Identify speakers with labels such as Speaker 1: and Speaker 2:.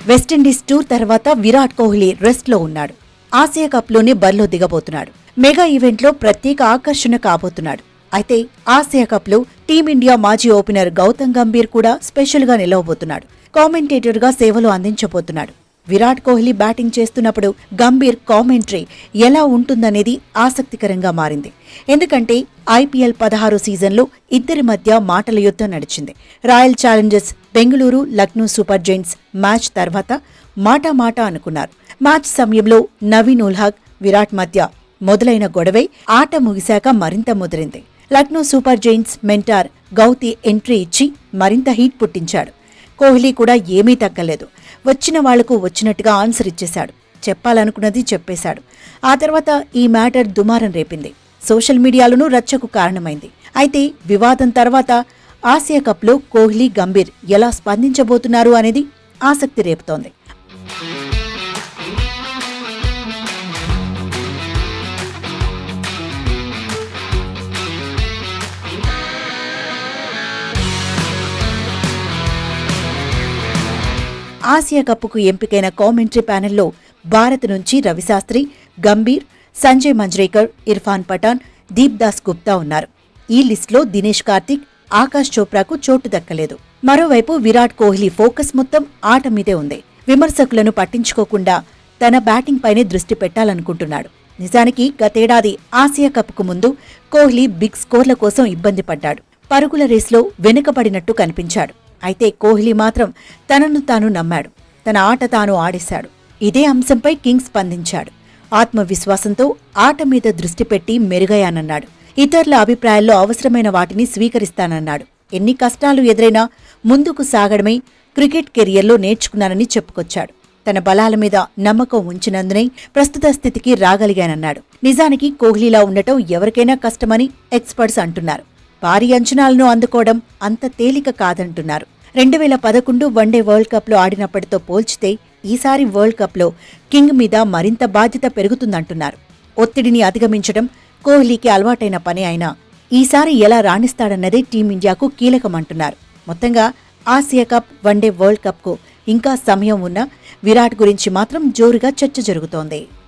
Speaker 1: West Indies tour తర్వాత విరాట్ కోహ్లీ రెస్ట్లో ఉన్నాడు Asia కప్లోనే బరిలో దిగబోతున్నాడు మెగా ఈవెంట్లో ప్రత్యేక ఆకర్షణ కాబోతున్నాడు అయితే ఆసియా కప్లో టీమిండియా మాజీ ఓపెనర్ గౌతమ్ గంభీర్ కూడా స్పెషల్గా నిలవబోతున్నాడు కామెంటేటర్గా సేవలు అందించబోతున్నాడు విరాట్ కోహ్లీ బ్యాటింగ్ చేస్తున్నప్పుడు గంభీర్ కామెంటరీ ఎలా ఉంటుందనేది ఆసక్తికరంగా మారింది ఎందుకంటే ఐపీఎల్ పదహారు సీజన్లో ఇద్దరి మధ్య మాటల యుద్ధం నడిచింది Royal Challengers Bengaluru Lucknow Super Giants match తర్వాత మాటా మాట అనుకున్నారు మ్యాచ్ సమయంలో నవీన్ ఉల్హాగ్ విరాట్ మధ్య మొదలైన గొడవై ఆట ముగిశాక మరింత ముదిరింది Lucknow Super Giants mentor Gauti entry ఇచ్చి మరింత హీట్ పుట్టించాడు కోహ్లీ కూడా ఏమీ తగ్గలేదు వచ్చిన వాళ్లకు వచ్చినట్టుగా ఆన్సర్ ఇచ్చేశాడు చెప్పాలనుకున్నది చెప్పేశాడు ఆ తర్వాత ఈ మ్యాటర్ దుమారం రేపింది సోషల్ మీడియాలోనూ రచ్చకు కారణమైంది అయితే వివాదం తర్వాత ఆసియా కప్లో కోహ్లీ గంభీర్ ఎలా స్పందించబోతున్నారు అనేది ఆసక్తి రేపుతోంది ఆసియా కప్పుకు ఎంపికైన కామెంటరీ ప్యానెల్లో భారత్ నుంచి రవిశాస్త్రి గంభీర్ సంజయ్ మంజ్రేకర్ ఇర్ఫాన్ పఠాన్ దీప్ దాస్ గుప్తా ఉన్నారు ఈ లిస్టులో దినేష్ కార్తిక్ ఆకాష్ చోప్రాకు చోటు దక్కలేదు మరోవైపు విరాట్ కోహ్లీ ఫోకస్ మొత్తం ఆట మీదే ఉంది విమర్శకులను పట్టించుకోకుండా తన బ్యాటింగ్ పైనే దృష్టి పెట్టాలనుకుంటున్నాడు నిజానికి గతేడాది ఆసియా కప్కు ముందు కోహ్లీ బిగ్ స్కోర్ల కోసం ఇబ్బంది పడ్డాడు పరుగుల రేస్లో వెనుకబడినట్టు కనిపించాడు అయితే కోహ్లీ మాత్రం తనను తాను నమ్మాడు తన ఆట తాను ఆడేశాడు ఇదే అంశంపై కింగ్ స్పందించాడు ఆత్మవిశ్వాసంతో ఆట మీద దృష్టి పెట్టి మెరుగయ్యానన్నాడు ఇతరుల అభిప్రాయాల్లో అవసరమైన వాటిని స్వీకరిస్తానన్నాడు ఎన్ని కష్టాలు ఎదురైనా ముందుకు సాగడమే క్రికెట్ కెరియర్లో నేర్చుకున్నానని చెప్పుకొచ్చాడు తన బలాల మీద నమ్మకం ఉంచినందునే ప్రస్తుత స్థితికి రాగలిగానన్నాడు నిజానికి కోహ్లీలా ఉండటం ఎవరికైనా కష్టమని ఎక్స్పర్ట్స్ అంటున్నారు భారీ అంచనాలను అందుకోవడం అంత తేలిక కాదంటున్నారు రెండు వేల పదకొండు వన్డే వరల్డ్ కప్లో ఆడినప్పటితో పోల్చితే ఈసారి వరల్డ్ కప్లో కింగ్ మీద మరింత బాధ్యత పెరుగుతుందంటున్నారు ఒత్తిడిని అధిగమించడం కోహ్లీకి అలవాటైన పని అయినా ఈసారి ఎలా రాణిస్తాడన్నదే టీమిండియాకు కీలకమంటున్నారు మొత్తంగా ఆసియా కప్ వన్డే వరల్డ్ కప్కు ఇంకా సమయం ఉన్నా విరాట్ గురించి మాత్రం జోరుగా చర్చ జరుగుతోంది